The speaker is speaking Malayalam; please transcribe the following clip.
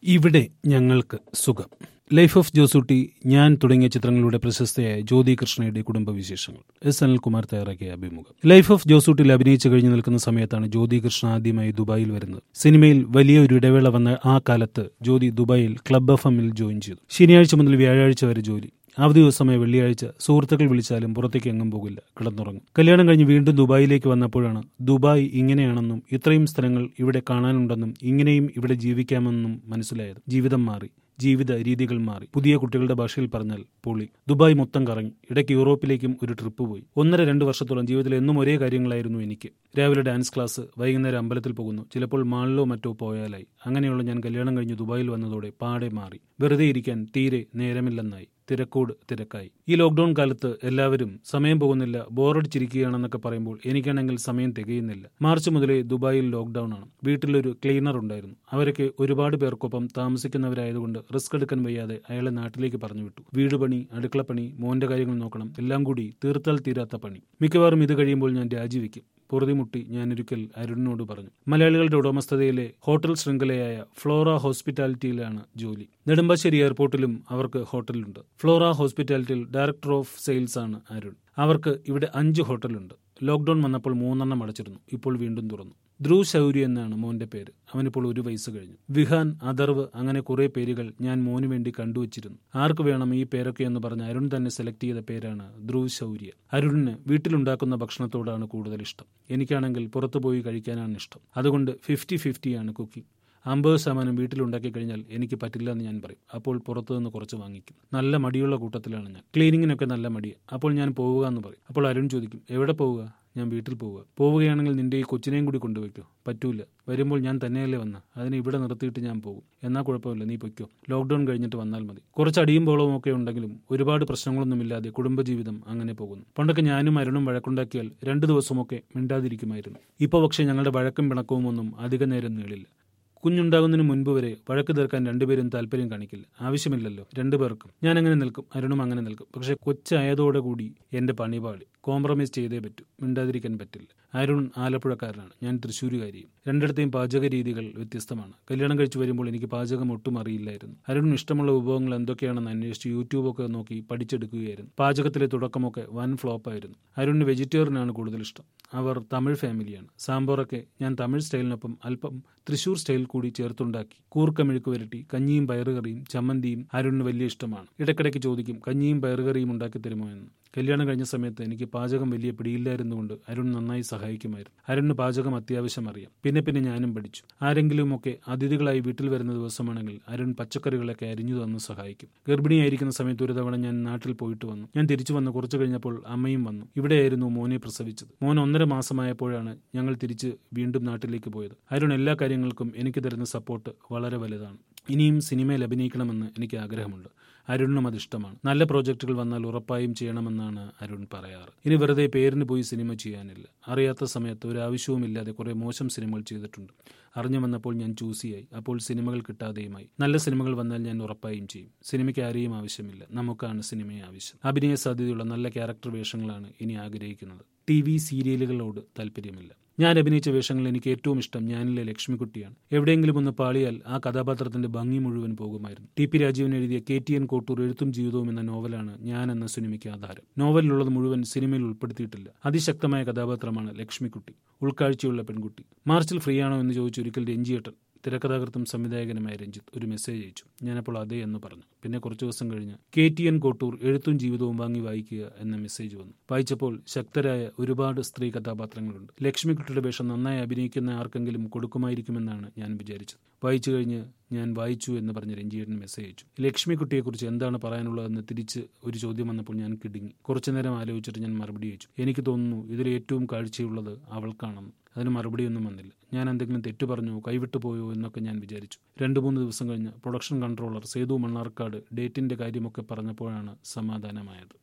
ഇവിടെ ഞങ്ങൾക്ക് സുഖം ലൈഫ് ഓഫ് ജോസൂട്ടി ഞാൻ തുടങ്ങിയ ചിത്രങ്ങളുടെ പ്രശസ്തയായ ജ്യോതി കൃഷ്ണയുടെ കുടുംബവിശേഷങ്ങൾ എസ് അനിൽകുമാർ തയ്യാറാക്കിയ അഭിമുഖം ലൈഫ് ഓഫ് ജോസൂട്ടിൽ അഭിനയിച്ചു കഴിഞ്ഞു നിൽക്കുന്ന സമയത്താണ് ജ്യോതി കൃഷ്ണ ആദ്യമായി ദുബായിൽ വരുന്നത് സിനിമയിൽ വലിയ ഒരു ഇടവേള വന്ന ആ കാലത്ത് ജ്യോതി ദുബായിൽ ക്ലബ് എഫ് എമ്മിൽ ജോയിൻ ചെയ്തു ശനിയാഴ്ച മുതൽ വ്യാഴാഴ്ച വരെ ജോലി അവധി ദിവസമായ വെള്ളിയാഴ്ച സുഹൃത്തുക്കൾ വിളിച്ചാലും പുറത്തേക്ക് എങ്ങും പോകില്ല കിടന്നുറങ്ങും കല്യാണം കഴിഞ്ഞ് വീണ്ടും ദുബായിലേക്ക് വന്നപ്പോഴാണ് ദുബായ് ഇങ്ങനെയാണെന്നും ഇത്രയും സ്ഥലങ്ങൾ ഇവിടെ കാണാനുണ്ടെന്നും ഇങ്ങനെയും ഇവിടെ ജീവിക്കാമെന്നും മനസ്സിലായത് ജീവിതം മാറി ജീവിത രീതികൾ മാറി പുതിയ കുട്ടികളുടെ ഭാഷയിൽ പറഞ്ഞാൽ പൊളി ദുബായ് മൊത്തം കറങ്ങി ഇടയ്ക്ക് യൂറോപ്പിലേക്കും ഒരു ട്രിപ്പ് പോയി ഒന്നര രണ്ട് വർഷത്തോളം ജീവിതത്തിൽ എന്നും ഒരേ കാര്യങ്ങളായിരുന്നു എനിക്ക് രാവിലെ ഡാൻസ് ക്ലാസ് വൈകുന്നേരം അമ്പലത്തിൽ പോകുന്നു ചിലപ്പോൾ മാളിലോ മറ്റോ പോയാലായി അങ്ങനെയുള്ള ഞാൻ കല്യാണം കഴിഞ്ഞ് ദുബായിൽ വന്നതോടെ പാടെ മാറി വെറുതെ ഇരിക്കാൻ തീരെ നേരമില്ലെന്നായി തിരക്കോട് തിരക്കായി ഈ ലോക്ക്ഡൌൺ കാലത്ത് എല്ലാവരും സമയം പോകുന്നില്ല ബോറടിച്ചിരിക്കുകയാണെന്നൊക്കെ പറയുമ്പോൾ എനിക്കാണെങ്കിൽ സമയം തികയുന്നില്ല മാർച്ച് മുതലേ ദുബായിൽ ലോക്ക്ഡൌൺ ആണ് വീട്ടിലൊരു ക്ലീനർ ഉണ്ടായിരുന്നു അവരൊക്കെ ഒരുപാട് പേർക്കൊപ്പം താമസിക്കുന്നവരായതുകൊണ്ട് റിസ്ക് എടുക്കാൻ വയ്യാതെ അയാളെ നാട്ടിലേക്ക് പറഞ്ഞു വിട്ടു വീട് പണി അടുക്കളപ്പണി മോന്റെ കാര്യങ്ങൾ നോക്കണം എല്ലാം കൂടി തീർത്താൽ തീരാത്ത പണി മിക്കവാറും ഇത് കഴിയുമ്പോൾ ഞാൻ രാജിവെക്കും പൊറുതിമുട്ടി ഞാനൊരിക്കൽ അരുണിനോട് പറഞ്ഞു മലയാളികളുടെ ഉടമസ്ഥതയിലെ ഹോട്ടൽ ശൃംഖലയായ ഫ്ലോറ ഹോസ്പിറ്റാലിറ്റിയിലാണ് ജോലി നെടുമ്പാശ്ശേരി എയർപോർട്ടിലും അവർക്ക് ഹോട്ടലുണ്ട് ഫ്ലോറ ഹോസ്പിറ്റാലിറ്റിയിൽ ഡയറക്ടർ ഓഫ് സെയിൽസ് ആണ് അരുൺ അവർക്ക് ഇവിടെ അഞ്ച് ഹോട്ടലുണ്ട് ലോക്ക്ഡൌൺ വന്നപ്പോൾ മൂന്നെണ്ണം അടച്ചിരുന്നു ഇപ്പോൾ വീണ്ടും തുറന്നു ധ്രുവ് ശൗരി എന്നാണ് മോന്റെ പേര് അവനിപ്പോൾ ഒരു വയസ്സ് കഴിഞ്ഞു വിഹാൻ അദർവ് അങ്ങനെ കുറെ പേരുകൾ ഞാൻ മോനു വേണ്ടി കണ്ടുവച്ചിരുന്നു ആർക്ക് വേണം ഈ പേരൊക്കെ എന്ന് പറഞ്ഞ് അരുൺ തന്നെ സെലക്ട് ചെയ്ത പേരാണ് ധ്രുവ് ശൗര്യ അരുണിന് വീട്ടിലുണ്ടാക്കുന്ന ഭക്ഷണത്തോടാണ് കൂടുതൽ ഇഷ്ടം എനിക്കാണെങ്കിൽ പുറത്തുപോയി കഴിക്കാനാണ് ഇഷ്ടം അതുകൊണ്ട് ഫിഫ്റ്റി ഫിഫ്റ്റിയാണ് കുക്കിംഗ് അമ്പത് ശതമാനം വീട്ടിലുണ്ടാക്കി കഴിഞ്ഞാൽ എനിക്ക് പറ്റില്ല എന്ന് ഞാൻ പറയും അപ്പോൾ പുറത്തു നിന്ന് കുറച്ച് വാങ്ങിക്കും നല്ല മടിയുള്ള കൂട്ടത്തിലാണ് ഞാൻ ക്ലീനിങ്ങിനൊക്കെ നല്ല മടിയാണ് അപ്പോൾ ഞാൻ പോവുക എന്ന് പറയും അപ്പോൾ അരുൺ ചോദിക്കും എവിടെ പോവുക ഞാൻ വീട്ടിൽ പോവുക പോവുകയാണെങ്കിൽ നിന്റെ ഈ കൊച്ചിനെയും കൂടി കൊണ്ടുവയ്ക്കോ പറ്റൂല വരുമ്പോൾ ഞാൻ തന്നെയല്ലേ വന്ന അതിനെ ഇവിടെ നിർത്തിയിട്ട് ഞാൻ പോകും എന്നാൽ കുഴപ്പമില്ല നീ പൊയ്ക്കോ ലോക്ക്ഡൌൺ കഴിഞ്ഞിട്ട് വന്നാൽ മതി കുറച്ച് അടിയും ബോളവും ഒക്കെ ഉണ്ടെങ്കിലും ഒരുപാട് പ്രശ്നങ്ങളൊന്നുമില്ലാതെ കുടുംബജീവിതം അങ്ങനെ പോകുന്നു പണ്ടൊക്കെ ഞാനും അരുണും വഴക്കുണ്ടാക്കിയാൽ രണ്ടു ദിവസമൊക്കെ മിണ്ടാതിരിക്കുമായിരുന്നു ഇപ്പോൾ പക്ഷേ ഞങ്ങളുടെ വഴക്കും പിണക്കവും ഒന്നും അധിക നേരം നീളില്ല കുഞ്ഞുണ്ടാകുന്നതിന് മുൻപ് വരെ വഴക്ക് തീർക്കാൻ രണ്ടുപേരും താല്പര്യം കാണിക്കില്ല ആവശ്യമില്ലല്ലോ രണ്ടുപേർക്കും ഞാൻ അങ്ങനെ നിൽക്കും അരുണും അങ്ങനെ നിൽക്കും പക്ഷെ കൊച്ചായതോടെ കൂടി എന്റെ പണിപാളി കോംപ്രമൈസ് ചെയ്തേ പറ്റൂ മിണ്ടാതിരിക്കാൻ പറ്റില്ല അരുൺ ആലപ്പുഴക്കാരനാണ് ഞാൻ തൃശ്ശൂരുകാരിയും രണ്ടിടത്തെയും പാചക രീതികൾ വ്യത്യസ്തമാണ് കല്യാണം കഴിച്ചു വരുമ്പോൾ എനിക്ക് പാചകം ഒട്ടും അറിയില്ലായിരുന്നു അരുണിന് ഇഷ്ടമുള്ള വിഭവങ്ങൾ എന്തൊക്കെയാണെന്ന് അന്വേഷിച്ച് യൂട്യൂബൊക്കെ നോക്കി പഠിച്ചെടുക്കുകയായിരുന്നു പാചകത്തിലെ തുടക്കമൊക്കെ വൻ ഫ്ലോപ്പായിരുന്നു അരുണിന് വെജിറ്റേറിയനാണ് കൂടുതൽ ഇഷ്ടം അവർ തമിഴ് ഫാമിലിയാണ് സാമ്പാറൊക്കെ ഞാൻ തമിഴ് സ്റ്റൈലിനൊപ്പം അല്പം തൃശൂർ സ്റ്റൈൽ കൂടി ചേർത്തുണ്ടാക്കി കൂർക്കമിഴുക്ക് വരട്ടി കഞ്ഞിയും പയറുകറിയും ചമ്മന്തിയും അരുണിന് വലിയ ഇഷ്ടമാണ് ഇടയ്ക്കിടയ്ക്ക് ചോദിക്കും കഞ്ഞിയും പയറുകറിയും ഉണ്ടാക്കി തരുമോ എന്ന് കല്യാണം കഴിഞ്ഞ സമയത്ത് എനിക്ക് പാചകം വലിയ പിടിയില്ലായിരുന്നുകൊണ്ട് അരുൺ നന്നായി സഹായിക്കുമായിരുന്നു അരുണിന് പാചകം അത്യാവശ്യം അറിയാം പിന്നെ പിന്നെ ഞാനും പഠിച്ചു ആരെങ്കിലുമൊക്കെ അതിഥികളായി വീട്ടിൽ വരുന്ന ദിവസമാണെങ്കിൽ അരുൺ പച്ചക്കറികളൊക്കെ അരിഞ്ഞു തന്ന് സഹായിക്കും ഗർഭിണിയായിരിക്കുന്ന സമയത്ത് ഒരു തവണ ഞാൻ നാട്ടിൽ പോയിട്ട് വന്നു ഞാൻ തിരിച്ചു വന്ന് കുറച്ചു കഴിഞ്ഞപ്പോൾ അമ്മയും വന്നു ഇവിടെയായിരുന്നു മോനെ പ്രസവിച്ചത് മോൻ ഒന്നര മാസമായപ്പോഴാണ് ഞങ്ങൾ തിരിച്ച് വീണ്ടും നാട്ടിലേക്ക് പോയത് അരുൺ എല്ലാ കാര്യങ്ങൾക്കും എനിക്ക് തരുന്ന സപ്പോർട്ട് വളരെ വലുതാണ് ഇനിയും സിനിമയിൽ അഭിനയിക്കണമെന്ന് എനിക്ക് ആഗ്രഹമുണ്ട് അരുണിനും അത് ഇഷ്ടമാണ് നല്ല പ്രോജക്റ്റുകൾ വന്നാൽ ഉറപ്പായും ചെയ്യണമെന്നാണ് അരുൺ പറയാറ് ഇനി വെറുതെ പേരിന് പോയി സിനിമ ചെയ്യാനില്ല അറിയാത്ത സമയത്ത് ഒരു ആവശ്യവുമില്ലാതെ കുറെ മോശം സിനിമകൾ ചെയ്തിട്ടുണ്ട് അറിഞ്ഞു വന്നപ്പോൾ ഞാൻ ചൂസിയായി അപ്പോൾ സിനിമകൾ കിട്ടാതെയുമായി നല്ല സിനിമകൾ വന്നാൽ ഞാൻ ഉറപ്പായും ചെയ്യും സിനിമയ്ക്ക് ആരെയും ആവശ്യമില്ല നമുക്കാണ് സിനിമയെ ആവശ്യം അഭിനയ സാധ്യതയുള്ള നല്ല ക്യാരക്ടർ വേഷങ്ങളാണ് ഇനി ആഗ്രഹിക്കുന്നത് ടി വി സീരിയലുകളോട് താല്പര്യമില്ല ഞാൻ അഭിനയിച്ച വേഷങ്ങൾ എനിക്ക് ഏറ്റവും ഇഷ്ടം ഞാനിലെ ലക്ഷ്മിക്കുട്ടിയാണ് എവിടെയെങ്കിലും ഒന്ന് പാളിയാൽ ആ കഥാപാത്രത്തിന്റെ ഭംഗി മുഴുവൻ പോകുമായിരുന്നു ടി പി രാജീവൻ എഴുതിയ കെ ടി എൻ കോട്ടൂർ എഴുത്തും ജീവിതവും എന്ന നോവലാണ് ഞാൻ എന്ന സിനിമയ്ക്ക് ആധാരം നോവലിലുള്ളത് മുഴുവൻ സിനിമയിൽ ഉൾപ്പെടുത്തിയിട്ടില്ല അതിശക്തമായ കഥാപാത്രമാണ് ലക്ഷ്മിക്കുട്ടി ഉൾക്കാഴ്ചയുള്ള പെൺകുട്ടി മാർച്ചിൽ ഫ്രീ ആണോ എന്ന് ചോദിച്ചൊരിക്കൽ രഞ്ജിയേട്ടൻ തിരക്കഥാകൃത്തും സംവിധായകനുമായ രഞ്ജിത്ത് ഒരു മെസ്സേജ് അയച്ചു ഞാനപ്പോൾ അതേ എന്ന് പറഞ്ഞു പിന്നെ കുറച്ചു ദിവസം കഴിഞ്ഞ് കെ ടി എൻ കോട്ടൂർ എഴുത്തും ജീവിതവും വാങ്ങി വായിക്കുക എന്ന മെസ്സേജ് വന്നു വായിച്ചപ്പോൾ ശക്തരായ ഒരുപാട് സ്ത്രീ കഥാപാത്രങ്ങളുണ്ട് ലക്ഷ്മിക്കുട്ടിയുടെ വേഷം നന്നായി അഭിനയിക്കുന്ന ആർക്കെങ്കിലും കൊടുക്കുമായിരിക്കുമെന്നാണ് ഞാൻ വിചാരിച്ചത് വായിച്ചു കഴിഞ്ഞ് ഞാൻ വായിച്ചു എന്ന് പറഞ്ഞ് രഞ്ജിയേട്ടൻ മെസ്സേജ് അയച്ചു ലക്ഷ്മിക്കുട്ടിയെക്കുറിച്ച് എന്താണ് പറയാനുള്ളതെന്ന് തിരിച്ച് ഒരു ചോദ്യം വന്നപ്പോൾ ഞാൻ കിടുങ്ങി കുറച്ചുനേരം ആലോചിച്ചിട്ട് ഞാൻ മറുപടി അയച്ചു എനിക്ക് തോന്നുന്നു ഇതിൽ ഏറ്റവും കാഴ്ചയുള്ളത് അവൾക്കാണെന്ന് അതിന് മറുപടിയൊന്നും വന്നില്ല ഞാൻ എന്തെങ്കിലും തെറ്റു പറഞ്ഞോ കൈവിട്ടു പോയോ എന്നൊക്കെ ഞാൻ വിചാരിച്ചു രണ്ടു മൂന്ന് ദിവസം കഴിഞ്ഞ് പ്രൊഡക്ഷൻ കൺട്രോളർ സേതു മണ്ണാർക്കാട് ഡേറ്റിന്റെ കാര്യമൊക്കെ പറഞ്ഞപ്പോഴാണ് സമാധാനമായത്